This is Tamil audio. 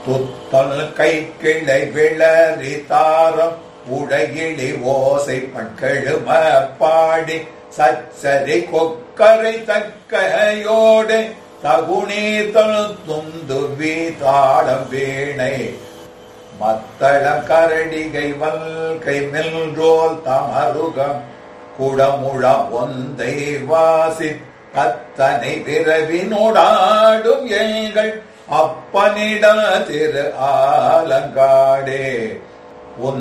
துத்தல் கை கிளை விளறி தாரம் உடையிலி ஓசை பட்கெழும பாடி சச்சரி கொக்கரை தக்கையோடு தகுநீதல் துந்து வீதாளம் வீணை மத்தளம் கரடிகை வல்கை மெல்ரோல் தமருகம் குடமுழ ஒந்தை வாசி கத்தனை விரவினோடாடும் எங்கள் அப்பனிட திரு ஆலங்காடே